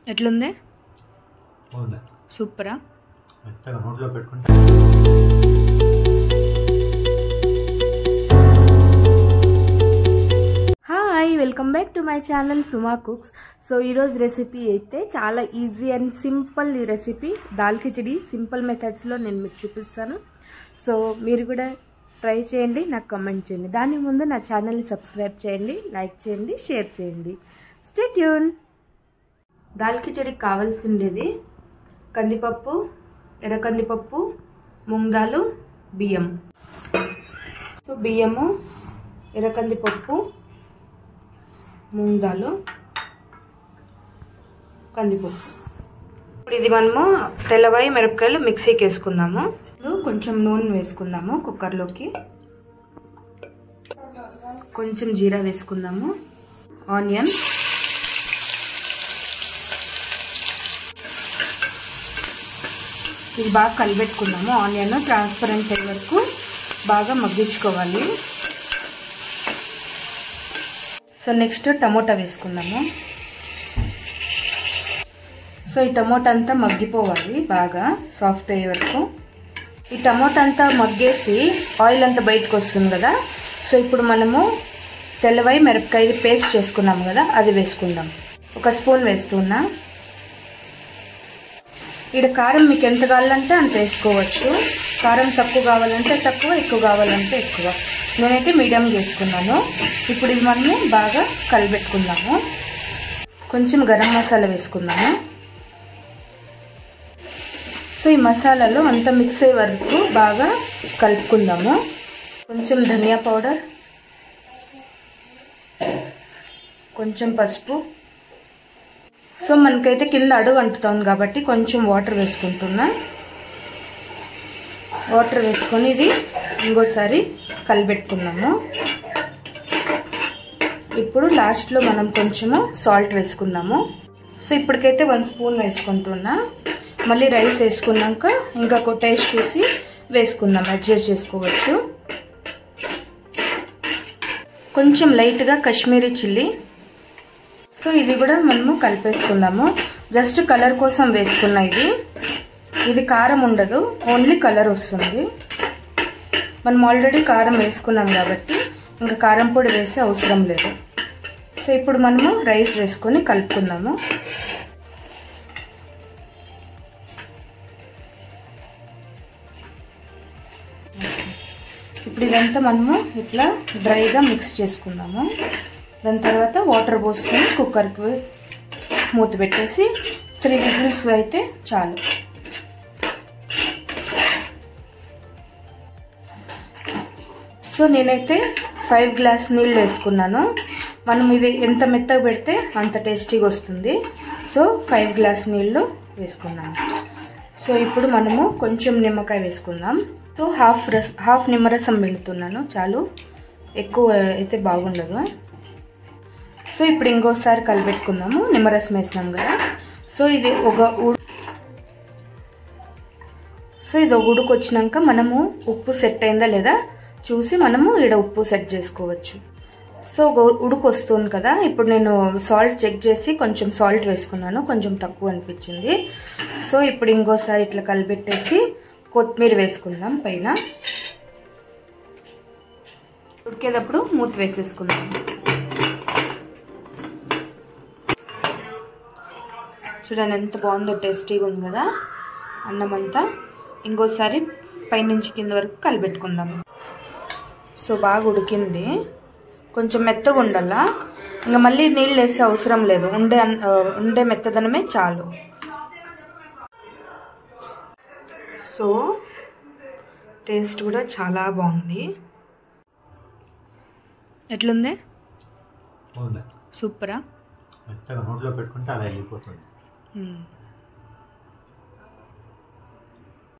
ఎట్లుంది బాగుంది సూపరా మెత్తగా నోట్లో పెట్టుకుంటే hi welcome back to my channel Suma cooks so ఈరోజు రెసిపీ అయితే చాలా ఈజీ అండ్ సింపుల్ ఈ రెసిపీ దాల్ కిచడి సింపుల్ మెథడ్స్లో నేను మీకు చూపిస్తాను సో మీరు కూడా ట్రై చేయండి నాకు కమెంట్ చేయండి దాని ముందు నా ఛానల్ని సబ్స్క్రైబ్ చేయండి లైక్ చేయండి షేర్ చేయండి స్టే ట్యూన్ దాల్ కిచడికి కావాల్సి ఉండేది కందిపప్పు ఎర్ర కందిపప్పు మూంగ్ దాలు బియ్యం సో బియ్యము ఎర్ర కందిపప్పు మూంగ్ దాలు కందిపప్పు ఇప్పుడు ఇది మనము తెల్లవాయి మిరపకాయలు మిక్సీకి వేసుకుందాము ఇప్పుడు కొంచెం నూనె వేసుకుందాము కుక్కర్లోకి కొంచెం జీరా వేసుకుందాము ఆనియన్ ఇది బాగా కలిపెట్టుకుందాము ఆనియన్ ట్రాన్స్పరెంట్ అయ్యే వరకు బాగా మగ్గించుకోవాలి సో నెక్స్ట్ టమోటా వేసుకుందాము సో ఈ టమోటా అంతా మగ్గిపోవాలి బాగా సాఫ్ట్ అయ్యే వరకు ఈ టమోటా అంతా మగ్గేసి ఆయిల్ అంతా బయటకు వస్తుంది కదా సో ఇప్పుడు మనము తెల్లవై మిరపకాయ పేస్ట్ చేసుకున్నాము కదా అది వేసుకుందాం ఒక స్పూన్ వేస్తున్నా ఇక్కడ కారం మీకు ఎంత కావాలంటే అంత వేసుకోవచ్చు కారం తక్కువ కావాలంటే తక్కువ ఎక్కువ కావాలంటే ఎక్కువ నేనైతే మీడియం చేసుకున్నాను ఇప్పుడు ఇది మనము బాగా కలిపెట్టుకుందాము కొంచెం గరం మసాలా వేసుకుందాము సో ఈ మసాలాలో అంతా మిక్స్ అయ్యే వరకు బాగా కలుపుకుందాము కొంచెం ధనియా పౌడర్ కొంచెం పసుపు సో మనకైతే కింద అడుగు అంటుతుంది కాబట్టి కొంచెం వాటర్ వేసుకుంటున్నా వాటర్ వేసుకొని ఇది ఇంకోసారి కలిపెట్టుకున్నాము ఇప్పుడు లాస్ట్లో మనం కొంచెము సాల్ట్ వేసుకుందాము సో ఇప్పటికైతే వన్ స్పూన్ వేసుకుంటున్నా మళ్ళీ రైస్ వేసుకున్నాక ఇంకా టేస్ట్ చూసి వేసుకుందాం అడ్జస్ట్ చేసుకోవచ్చు కొంచెం లైట్గా కాశ్మీరీ చిల్లీ సో ఇది కూడా మనము కలిపేసుకుందాము జస్ట్ కలర్ కోసం వేసుకున్న ఇది ఇది కారం ఉండదు ఓన్లీ కలర్ వస్తుంది మనం ఆల్రెడీ కారం వేసుకున్నాం కాబట్టి ఇంకా కారం పొడి వేసే అవసరం లేదు సో ఇప్పుడు మనము రైస్ వేసుకొని కలుపుకుందాము ఇప్పుడు ఇదంతా మనము ఇట్లా డ్రైగా మిక్స్ చేసుకుందాము దాని తర్వాత వాటర్ పోసుకొని కుక్కర్కి మూత పెట్టేసి త్రీ విజిల్స్ అయితే చాలు సో నేనైతే ఫైవ్ గ్లాస్ నీళ్ళు వేసుకున్నాను మనం ఇది ఎంత మెత్తగా పెడితే అంత టేస్టీగా వస్తుంది సో ఫైవ్ గ్లాస్ నీళ్ళు వేసుకున్నాను సో ఇప్పుడు మనము కొంచెం నిమ్మకాయ వేసుకుందాం సో హాఫ్ రస్ హాఫ్ నిమ్మరసం పిండుతున్నాను చాలు ఎక్కువ అయితే బాగుండదు సో ఇప్పుడు ఇంకోసారి కలిపెట్టుకుందాము నిమ్మరసం వేసినాం కదా సో ఇది ఒక సో ఇది ఒక ఉడుకు వచ్చినాక మనము ఉప్పు సెట్ అయిందా లేదా చూసి మనము ఇక్కడ ఉప్పు సెట్ చేసుకోవచ్చు సో ఒక ఉడుకు వస్తుంది కదా ఇప్పుడు నేను సాల్ట్ చెక్ చేసి కొంచెం సాల్ట్ వేసుకున్నాను కొంచెం తక్కువ అనిపించింది సో ఇప్పుడు ఇంకోసారి ఇట్లా కలిపెట్టేసి కొత్తిమీర వేసుకుందాం పైన ఉడికేటప్పుడు మూత వేసేసుకుందాం చూడండి ఎంత బాగుందో టేస్టీగా ఉంది కదా అన్నం అంతా ఇంకోసారి పైనుంచి కింద వరకు కలిపెట్టుకుందాం సో బాగా ఉడికింది కొంచెం మెత్తగా ఉండాలా ఇంకా మళ్ళీ నీళ్ళు వేసే అవసరం లేదు ఉండే ఉండే మెత్తదనమే చాలు సో టేస్ట్ కూడా చాలా బాగుంది ఎట్లుంది బాగుంది సూపరా మెత్తగా నోట్లో పెట్టుకుంటే అలా వెళ్ళిపోతుంది మ్మ్.